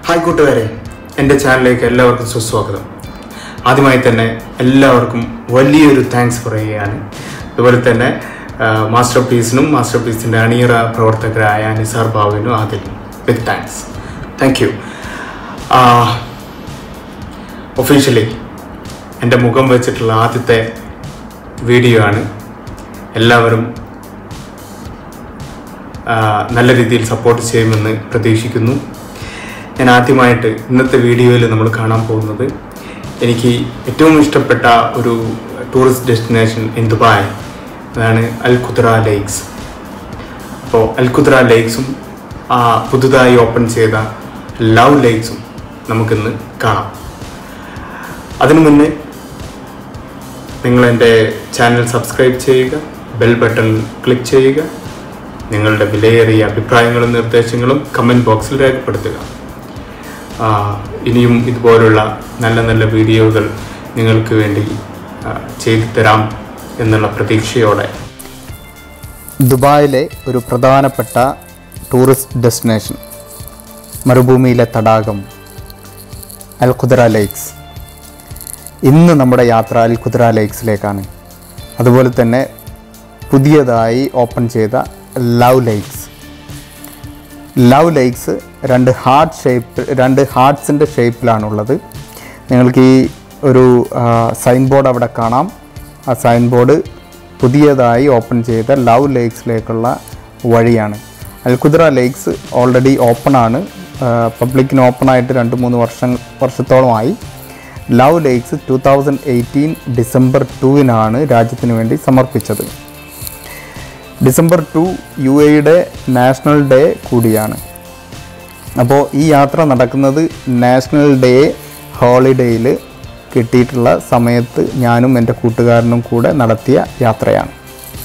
hi കൂട്ടുകാരെ എൻ്റെ ചാനലിലേക്ക് എല്ലാവർക്കും സുസ്വാഗതം ആദ്യമായി തന്നെ എല്ലാവർക്കും വലിയൊരു താങ്ക്സ് പറയുകയാണ് അതുപോലെ തന്നെ ആ, മാസ്റ്റർ പീസിനും മാസ്റ്റർ പീസിൻ്റെ അണിയറ പ്രവർത്തകരായ നിസാർ ബാബുവിനും ആദ്യം big thanks thank you officially എൻ്റെ മുഖം വെച്ചിട്ടുള്ള ആദ്യത്തെ വീഡിയോ ആണ് എല്ലാവരും ആ, നല്ല രീതിയിൽ സപ്പോർട്ട് ചെയ്യുമെന്ന് പ്രതീക്ഷിക്കുന്നു ഞാൻ ആദ്യമായിട്ട് ഇന്നത്തെ വീഡിയോയിൽ നമ്മൾ കാണാൻ പോകുന്നത് എനിക്ക് ഏറ്റവും ഇഷ്ടപ്പെട്ട ഒരു ടൂറിസ്റ്റ് ഡെസ്റ്റിനേഷൻ ഇൻ ദുബായ് അതാണ് അൽ ഖുദ്ര ലേക്സ് അപ്പോൾ അൽ ഖുദ്ര ലേക്സും ആ പുതുതായി ഓപ്പൺ ചെയ്ത ലവ് ലേക്സും നമുക്കിന്ന് കാണാം അതിനു മുന്നേ നിങ്ങൾ എൻ്റെ ചാനൽ സബ്സ്ക്രൈബ് ചെയ്യുക ബെൽ ബട്ടൺ ക്ലിക്ക് ചെയ്യുക നിങ്ങളുടെ വിലയേറിയ അഭിപ്രായങ്ങളും നിർദ്ദേശങ്ങളും കമൻറ്റ് ബോക്സിൽ രേഖപ്പെടുത്തുക ആ, ഇനിയും ഇതുപോലുള്ള നല്ല നല്ല വീഡിയോകൾ നിങ്ങൾക്ക് വേണ്ടി ആ, ചെയ്തു തരാം എന്നുള്ള പ്രതീക്ഷയോടെ ദുബായിലെ ഒരു പ്രധാനപ്പെട്ട ടൂറിസ്റ്റ് ഡെസ്റ്റിനേഷൻ മരുഭൂമിയിലെ തടാകം അൽ ഖുദ്ര ലേക്സ് ഇന്ന് നമ്മുടെ യാത്ര അൽ ഖുദ്ര ലേക്സിലേക്കാണ് അതുപോലെ തന്നെ പുതിയതായി ഓപ്പൺ ചെയ്ത ലവ് ലേക്സ് ലവ് ലേക്സ് രണ്ട് ഹാർട്ട് ഷേപ്പ് രണ്ട് ഹാർട്ട്സിൻ്റെ ഷേപ്പിലാണുള്ളത് നിങ്ങൾക്ക് ഈ ഒരു സൈൻ ബോർഡ് അവിടെ കാണാം ആ സൈൻ ബോർഡ് പുതിയതായി ഓപ്പൺ ചെയ്ത ലവ് ലേക്സിലേക്കുള്ള വഴിയാണ് അൽഖുദ്ര ലേക്സ് ഓൾറെഡി ഓപ്പൺ ആണ് പബ്ലിക്കിന് ഓപ്പൺ ആയിട്ട് രണ്ട് മൂന്ന് വർഷം വർഷത്തോളമായി love lakes two thousand eighteen December ടുവിനാണ് രാജ്യത്തിന് വേണ്ടി സമർപ്പിച്ചത് ഡിസംബർ ടു യു എയുടെ നാഷണൽ ഡേ കൂടിയാണ് അപ്പോൾ ഈ യാത്ര നടക്കുന്നത് നാഷണൽ ഡേ ഹോളിഡേയിൽ കിട്ടിയിട്ടുള്ള സമയത്ത് ഞാനും എൻ്റെ കൂട്ടുകാരനും കൂടെ നടത്തിയ യാത്രയാണ്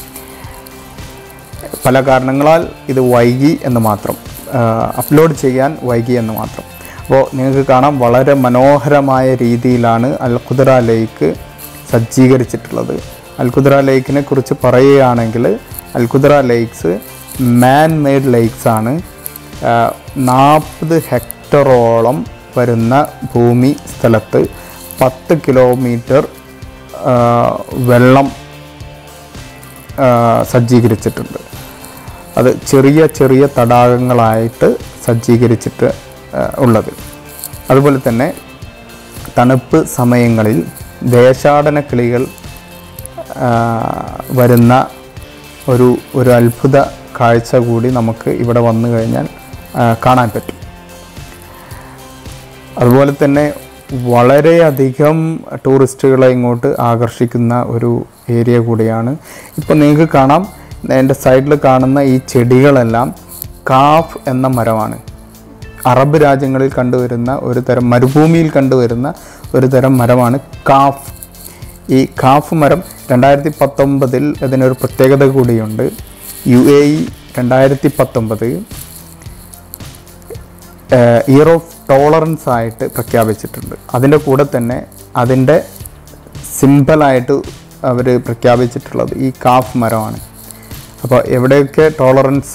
പല കാരണങ്ങളാൽ ഇത് വൈകി എന്ന് മാത്രം അപ്ലോഡ് ചെയ്യാൻ വൈകി എന്ന് മാത്രം അപ്പോൾ നിങ്ങൾക്ക് കാണാം വളരെ മനോഹരമായ രീതിയിലാണ് അൽഖുദ്ര ലേക്ക് സജ്ജീകരിച്ചിട്ടുള്ളത് അൽഖുദ്ര ലേക്കിനെ കുറിച്ച് പറയുകയാണെങ്കിൽ Al Qudra lakes man made lakes ആണ് നാൽപ്പത് ഹെക്ടറോളം വരുന്ന ഭൂമി സ്ഥലത്ത് പത്ത് കിലോമീറ്റർ ആ, വെള്ളം ആ, സജ്ജീകരിച്ചിട്ടുണ്ട് അത് ചെറിയ ചെറിയ തടാകങ്ങളായിട്ട് സജ്ജീകരിച്ചിട്ട് ആ, ഉള്ളത് അതുപോലെ തന്നെ തണുപ്പ് സമയങ്ങളിൽ ദേശാടന കിളികൾ ആ, വരുന്ന ഒരു ഒരു അത്ഭുത കാഴ്ച കൂടി നമുക്ക് ഇവിടെ വന്നു കഴിഞ്ഞാൽ ആ, കാണാൻ പറ്റും അതുപോലെ തന്നെ വളരെയധികം ടൂറിസ്റ്റുകളെ ഇങ്ങോട്ട് ആകർഷിക്കുന്ന ഒരു ഏരിയ കൂടിയാണ് ഇപ്പോൾ നിങ്ങൾക്ക് കാണാം എൻ്റെ സൈഡിൽ കാണുന്ന ഈ ചെടികളെല്ലാം കാഫ് എന്ന മരമാണ് അറബ് രാജ്യങ്ങളിൽ കണ്ടുവരുന്ന ഒരു തരം മരുഭൂമിയിൽ കണ്ടുവരുന്ന ഒരു തരം മരമാണ് കാഫ് ഈ കാഫ് മരം രണ്ടായിരത്തി പത്തൊമ്പതിൽ ഇതിനൊരു പ്രത്യേകത കൂടിയുണ്ട് യു എ ഇ രണ്ടായിരത്തി പത്തൊമ്പത് ഇയർ ഓഫ് ടോളറൻസ് ആയിട്ട് പ്രഖ്യാപിച്ചിട്ടുണ്ട് അതിൻ്റെ കൂടെ തന്നെ അതിൻ്റെ സിമ്പിളായിട്ട് അവർ പ്രഖ്യാപിച്ചിട്ടുള്ളത് ഈ കാഫ് മരമാണ് അപ്പോൾ എവിടെയൊക്കെ ടോളറൻസ്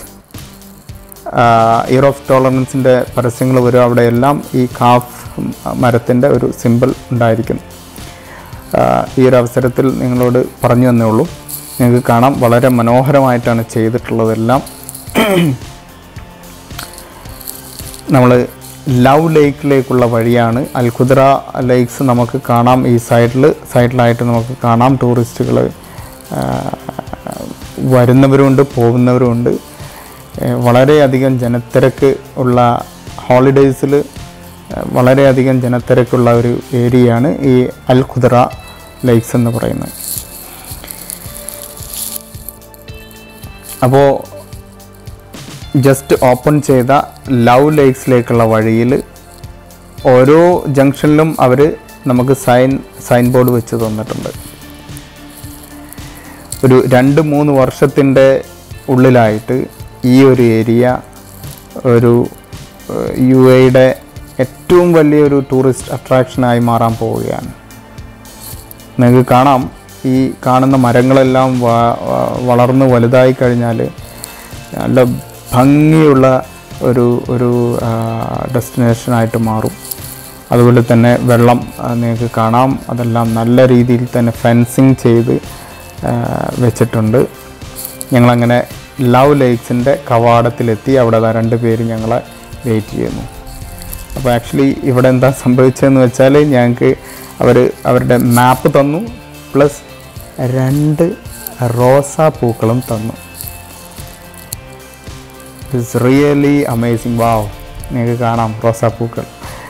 ഇയർ ഓഫ് ടോളറൻസിൻ്റെ പരസ്യങ്ങൾ വരും അവിടെയെല്ലാം ഈ കാഫ് മരത്തിൻ്റെ ഒരു സിമ്പിൾ ഉണ്ടായിരിക്കും ആ, ഈ ഒരു അവസരത്തിൽ നിങ്ങളോട് പറഞ്ഞു തന്നേ ഉള്ളൂ നിങ്ങൾക്ക് കാണാം വളരെ മനോഹരമായിട്ടാണ് ചെയ്തിട്ടുള്ളതെല്ലാം നമ്മൾ ലവ് ലേക്കിലേക്കുള്ള വഴിയാണ് അൽഖുദ്ര ലേക്സ് നമുക്ക് കാണാം ഈ സൈഡിൽ സൈഡിലായിട്ട് നമുക്ക് കാണാം ടൂറിസ്റ്റുകൾ വരുന്നവരുമുണ്ട് പോകുന്നവരുമുണ്ട് ഏഹ് വളരെയധികം ജനത്തിരക്ക് ഉള്ള ഹോളിഡേയ്സിൽ വളരെയധികം ജനത്തിരക്കുള്ള ഒരു ഏരിയയാണ് ഈ അൽ ഖുദ്ര ലേക്സ് എന്ന് പറയുന്നത് അപ്പോൾ ജസ്റ്റ് ഓപ്പൺ ചെയ്ത ലവ് ലേക്സിലേക്കുള്ള വഴിയിൽ ഓരോ ജംഗ്ഷനിലും അവർ നമുക്ക് സൈൻ സൈൻ ബോർഡ് വെച്ച് തന്നിട്ടുണ്ട് ഒരു രണ്ട് മൂന്ന് വർഷത്തിൻ്റെ ഉള്ളിലായിട്ട് ഈ ഒരു ഏരിയ ഒരു യു എയുടെ ഏറ്റവും വലിയൊരു ടൂറിസ്റ്റ് അട്രാക്ഷനായി മാറാൻ പോവുകയാണ് നിങ്ങൾക്ക് കാണാം ഈ കാണുന്ന മരങ്ങളെല്ലാം വ- വ- വളർന്ന് വലുതായി കഴിഞ്ഞാൽ നല്ല ഭംഗിയുള്ള ഒരു ഒരു ഡെസ്റ്റിനേഷനായിട്ട് മാറും അതുപോലെ തന്നെ വെള്ളം ആ, നിങ്ങൾക്ക് കാണാം അതെല്ലാം നല്ല രീതിയിൽ തന്നെ ഫെൻസിങ് ചെയ്ത് ആ, വെച്ചിട്ടുണ്ട് ഞങ്ങളങ്ങനെ ലവ് ലേക്സിൻ്റെ കവാടത്തിലെത്തി അവിടെ ദാ രണ്ട് പേര് ഞങ്ങളെ വെയിറ്റ് ചെയ്യുന്നു അപ്പോൾ ആക്ച്വലി ഇവിടെ എന്താ സംഭവിച്ചതെന്ന് വെച്ചാൽ ഞങ്ങൾക്ക് അവർ അവരുടെ മാപ്പ് തന്നു പ്ലസ് രണ്ട് റോസാ പൂക്കളും തന്നു ഇറ്റ്സ് റിയലി അമേസിങ് വാവ് നിങ്ങൾക്ക് കാണാം റോസാപ്പൂക്കൾ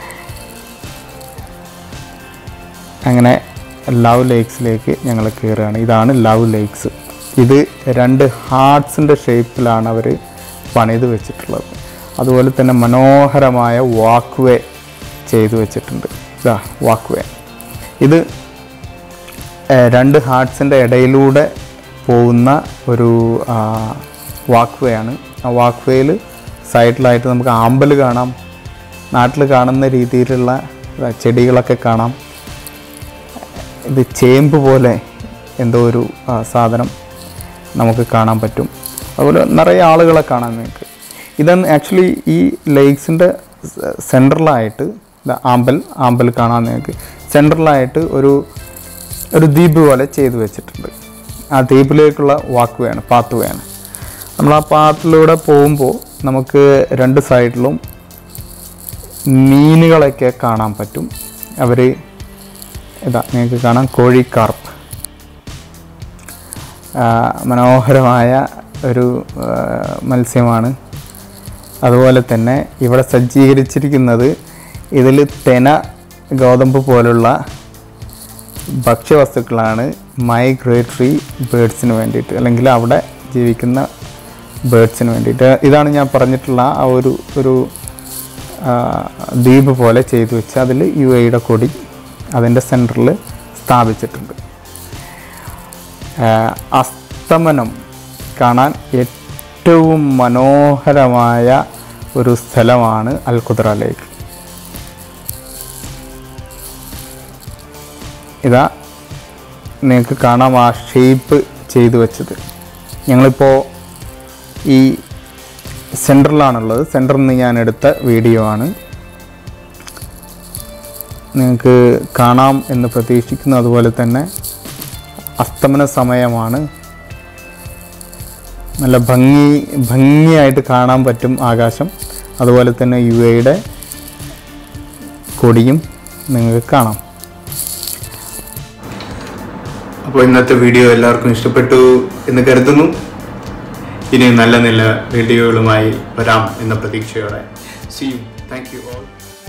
അങ്ങനെ ലവ് ലേക്സിലേക്ക് ഞങ്ങൾ കയറുകയാണ് ഇതാണ് ലവ് ലേക്സ് ഇത് രണ്ട് ഹാർട്സിൻ്റെ ഷേപ്പിലാണ് അവർ പണിത് വെച്ചിട്ടുള്ളത് അതുപോലെ തന്നെ മനോഹരമായ വാക്ക് വേ ചെയ്തു വെച്ചിട്ടുണ്ട് ഇതാ വാക്ക് വേ ഇത് ഏഹ്, രണ്ട് ഹാർട്സിൻ്റെ ഇടയിലൂടെ പോകുന്ന ഒരു വാക്ക് വേ ആണ് ആ വാക്ക് വേയിൽ സൈഡിലായിട്ട് നമുക്ക് ആമ്പൽ കാണാം നാട്ടിൽ കാണുന്ന രീതിയിലുള്ള ഇതാ, ചെടികളൊക്കെ കാണാം ഇത് ചേമ്പ് പോലെ എന്തോ ഒരു ആ, സാധനം നമുക്ക് കാണാൻ പറ്റും അതുപോലെ നിറയെ ആളുകളെ കാണാൻ നിങ്ങൾക്ക് ഇതാണ് ആക്ച്വലി ഈ ലേക്സിൻ്റെ സെൻട്രലായിട്ട് ആമ്പൽ ആമ്പൽ കാണാൻ നിങ്ങൾക്ക് സെൻട്രലായിട്ട് ഒരു ഒരു ദ്വീപ് പോലെ ചെയ്തു വെച്ചിട്ടുണ്ട് ആ ദ്വീപിലേക്കുള്ള വാക്ക് വേയാണ് പാത്ത് വേയാണ് നമ്മൾ ആ പാത്തിലൂടെ പോകുമ്പോൾ നമുക്ക് രണ്ട് സൈഡിലും മീനുകളൊക്കെ കാണാൻ പറ്റും അവർ ഇതാ നിങ്ങൾക്ക് കാണാം കോഴിക്കാർപ്പ് ആ, മനോഹരമായ ഒരു ആ, മത്സ്യമാണ് അതുപോലെ തന്നെ ഇവിടെ സജ്ജീകരിച്ചിരിക്കുന്നത് ഇതിൽ തെന ഗോതമ്പ് പോലുള്ള ഭക്ഷ്യവസ്തുക്കളാണ് മൈഗ്രേറ്ററി ബേഡ്സിന് വേണ്ടിയിട്ട് അല്ലെങ്കിൽ അവിടെ ജീവിക്കുന്ന ബേഡ്സിന് വേണ്ടിയിട്ട് ഇതാണ് ഞാൻ പറഞ്ഞിട്ടുള്ള ആ ഒരു ഒരു ആ, ദ്വീപ് പോലെ ചെയ്തു വെച്ച് അതിൽ യു എയുടെ കൊടി അതിൻ്റെ സെൻറ്ററിൽ സ്ഥാപിച്ചിട്ടുണ്ട് ആ, അസ്തമനം കാണാൻ ഏറ്റവും മനോഹരമായ ഒരു സ്ഥലമാണ് അൽകുദ്ര ലേക്ക് ഇതാ നിങ്ങൾക്ക് കാണാം ആ ഷേപ്പ് ചെയ്തു വെച്ചത് ഞങ്ങളിപ്പോൾ ഈ സെൻറ്ററിലാണുള്ളത് സെൻറ്ററിൽ നിന്ന് ഞാൻ എടുത്ത വീഡിയോ ആണ് നിങ്ങൾക്ക് കാണാം എന്ന് പ്രതീക്ഷിക്കുന്നു അതുപോലെ തന്നെ അസ്തമന സമയമാണ് നല്ല ഭംഗി ഭംഗിയായിട്ട് കാണാൻ പറ്റും ആകാശം അതുപോലെ തന്നെ യു എയുടെ കൊടിയും നിങ്ങൾക്ക് കാണാം അപ്പോൾ ഇന്നത്തെ വീഡിയോ എല്ലാവർക്കും ഇഷ്ടപ്പെട്ടു എന്ന് കരുതുന്നു ഇനി നല്ല നല്ല വീഡിയോകളുമായി വരാം എന്ന പ്രതീക്ഷയോടെ see you thank you all